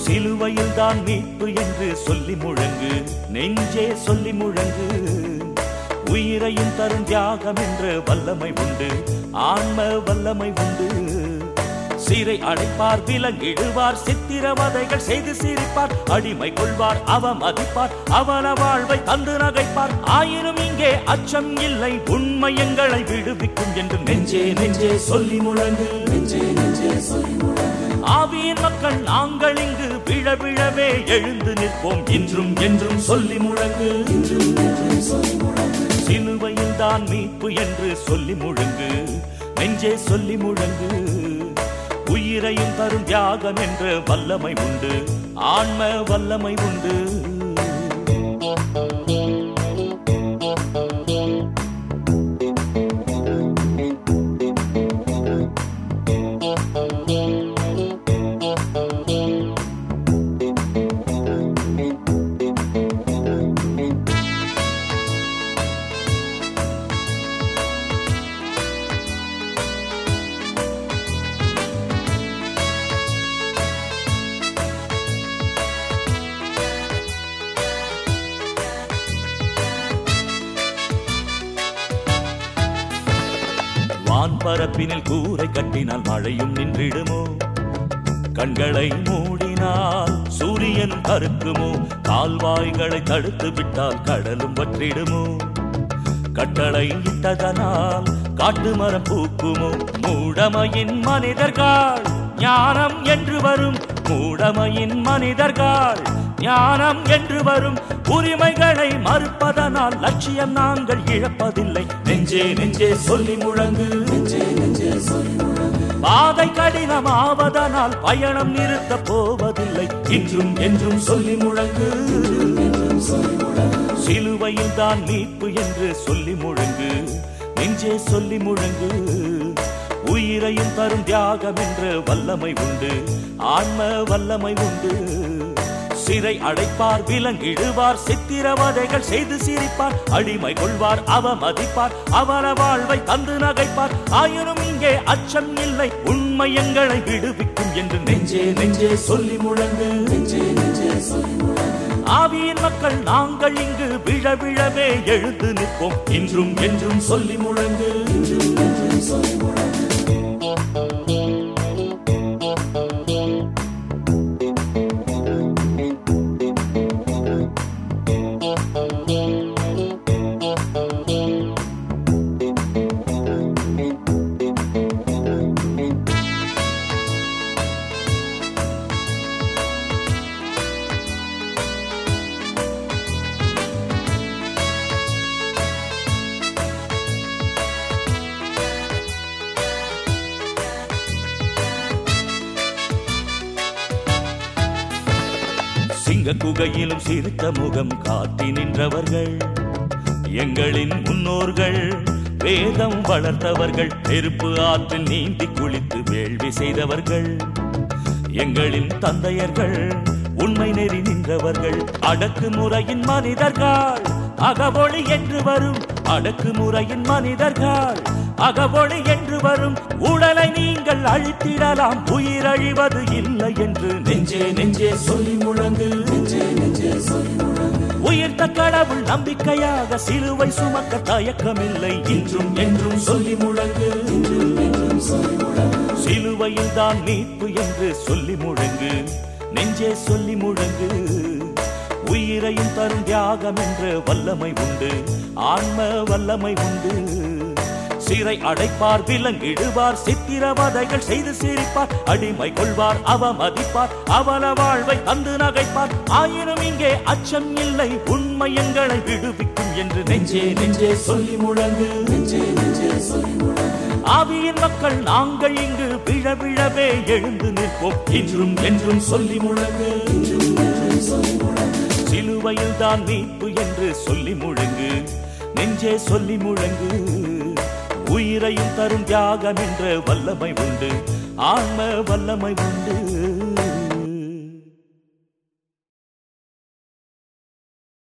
சிலுவையில் தான் மீட்பு என்று சொல்லி முழங்கு நெஞ்சே சொல்லி முழங்கு உயிரையும் தரும் தியாகம் என்ற வல்லமை உண்டு ஆன்ம வல்லமை உண்டு சிறை அடைப்பார் விலங்கிடுவார் சித்திரவதைகள் செய்து சிரிப்பார் அடிமை கொள்வார் அவமதிப்பார் அவன வாழ்வை தந்து நகைப்பார் ஆயினும் இங்கே அச்சம் இல்லை உண்மை எங்களை விடுவிக்கும் என்று நெஞ்சே நெஞ்சே சொல்லி முழங்கு நெஞ்சே நெஞ்சே சொல்லி ஆவியின் மக்கள் நாங்கள் இங்கு விழ விழவே எழுந்து நிற்போம் இன்றும் என்றும் சொல்லி முழங்கு இன்றும் என்றும் சொல்லி முழங்கு சிலுவையில் தான் மீட்பு என்று சொல்லி முழங்கு நெஞ்சே சொல்லி முழங்கு உயிரையும் தரும் தியாகம் என்ற வல்லமை உண்டு ஆன்ம வல்லமை உண்டு வான்பரப்பினில் கூரை கட்டினால் மழையும் நின்றிடுமோ கண்களை மூடினால் சூரியனும் கருக்குமோ கால்வாய்களை தடுத்து விட்டால் கடலும் வற்றிடுமோ கட்டளை இட்டதனால் காட்டு மரம் பூக்குமோ மூடமையின் மனிதர்கள் ஞானம் என்று வரும் மூடமையின் மனிதர்கள் ஞானம் என்று வரும் உரிமைகளை மறுப்பதனால் லட்சியம் நாங்கள் இழப்பதில்லை நெஞ்சே நெஞ்சே சொல்லி முழங்கு நெஞ்சே நெஞ்சே சொல்லி பாதை கடினமாவதனால் பயணம் நிறுத்த போவதில்லை இன்றும் என்றும் சொல்லி முழங்கு சிலுவையில் தான் மீட்பு என்று சொல்லி முழங்கு நெஞ்சே சொல்லி முழங்கு உயிரையும் தரும் தியாகம் என்ற வல்லமை உண்டு ஆன்ம வல்லமை உண்டு சிறை அடைப்பார் விலங்கிடுவார் சித்திரவதைகள் செய்து சிரிப்பார் அடிமை கொள்வார் அவமதிப்பார் அவன வாழ்வை தந்து நகைப்பார் ஆயினும் இங்கே அச்சம் இல்லை உண்மை எங்களை விடுவிக்கும் என்று நெஞ்சே நெஞ்சே சொல்லி முழங்கு நெஞ்சே நெஞ்சே சொல்லி ஆவியின் மக்கள் நாங்கள் இங்கு விழ விழவே எழுந்து நிற்போம் இன்றும் என்றும் சொல்லி முழங்கு இன்றும் என்றும் சொல்லி முழங்கு சிங்க குகையிலும் சிரித்த முகம் காட்டி நின்றவர்கள் எங்களின் முன்னோர்கள் வேதம் வளர்த்தவர்கள் நெருப்பு ஆற்றில் நீந்தி குளித்து வேள்வி செய்தவர்கள் எங்களின் தந்தையர்கள் உண்மை நெறி நின்றவர்கள் அடக்குமுறையின் மனிதர்கள் அகவொளி என்று வரும் அடக்குமுறையின் மனிதர்கள் அகவொளி என்று வரும் உடலை நீங்கள் அழித்திடலாம் உயிர் அழிவது இல்லை என்று நெஞ்சே நெஞ்சே சொல்லி முழங்கு நெஞ்சே நெஞ்சே சொல்லி உயிர்த்த கடவுள் நம்பிக்கையாக சிலுவை சுமக்க தயக்கமில்லை இன்றும் என்றும் சொல்லி முழங்கு சிலுவையில் தான் மீட்பு என்று சொல்லி முழங்கு நெஞ்சே சொல்லி முழங்கு உயிரையும் தரும் தியாகம் என்ற வல்லமை உண்டு ஆன்ம வல்லமை உண்டு சிறை அடைப்பார் விலங்கிடுவார் சித்திரவதைகள் செய்து சிரிப்பார் அடிமை கொள்வார் அவமதிப்பார் அவன வாழ்வை தந்து நகைப்பார் ஆயினும் இங்கே அச்சம் இல்லை உண்மை எங்களை விடுவிக்கும் என்று நெஞ்சே நெஞ்சே சொல்லி முழங்கு நெஞ்சே நெஞ்சே சொல்லி ஆவியின் மக்கள் நாங்கள் இங்கு விழ விழவே எழுந்து நிற்போம் இன்றும் என்றும் சொல்லி முழங்கு சிலுவையில் தான் மீட்பு என்று சொல்லி முழங்கு நெஞ்சே சொல்லி முழங்கு உயிரையும் தரும் தியாகம் என்ற வல்லமை உண்டு ஆன்ம வல்லமை உண்டு